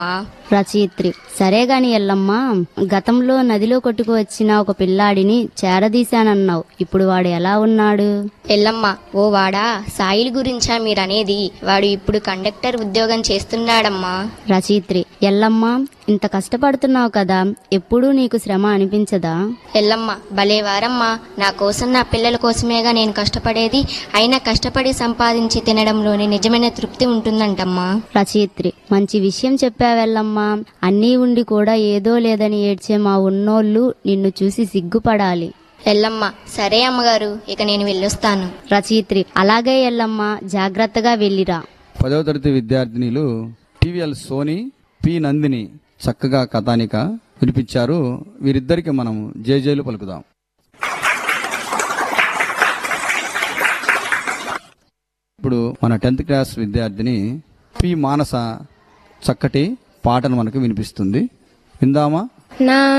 రచయిత్రి సరే గాని ఎల్లమ్మ గతంలో నదిలో కొట్టుకు వచ్చిన ఒక పిల్లాడిని చేరదీశానన్నావు ఇప్పుడు వాడు ఎలా ఉన్నాడు ఎల్లమ్మ ఓ వాడా సాయిల్ గురించా మీరనేది వాడు ఇప్పుడు కండక్టర్ ఉద్యోగం చేస్తున్నాడమ్మా రచయిత్రి ఎల్లమ్మ ఇంత కష్టపడుతున్నావు కదా ఎప్పుడూ నీకు శ్రమ అనిపించదా ఎల్లమ్మ భలేవారమ్మా నా కోసం నా పిల్లల కోసమేగా నేను కష్టపడేది అయినా కష్టపడి సంపాదించి తినడంలోనే నిజమైన తృప్తి ఉంటుందంటమ్మా రచయిత్రి మంచి విషయం చెప్పావెల్లమ్మా అన్నీ ఉండి కూడా ఏదో లేదని ఏడ్చే మా ఉన్నోళ్ళు నిన్ను చూసి సిగ్గుపడాలి ఎల్లమ్మ సరే అమ్మగారు ఇక నేను వెళ్ళొస్తాను రచయిత్రి అలాగే ఎల్లమ్మ జాగ్రత్తగా వెళ్ళిరా పదవ తరగతి విద్యార్థినిలు టీవీఎల్ సోని పి నందిని చక్కగా కథానిక వినిపించారు వీరిద్దరికి మనం జేజేలు పలుకుదాం ఇప్పుడు మన టెన్త్ క్లాస్ విద్యార్థిని పి మానస చక్కటి పాటను మనకు వినిపిస్తుంది విందామా నా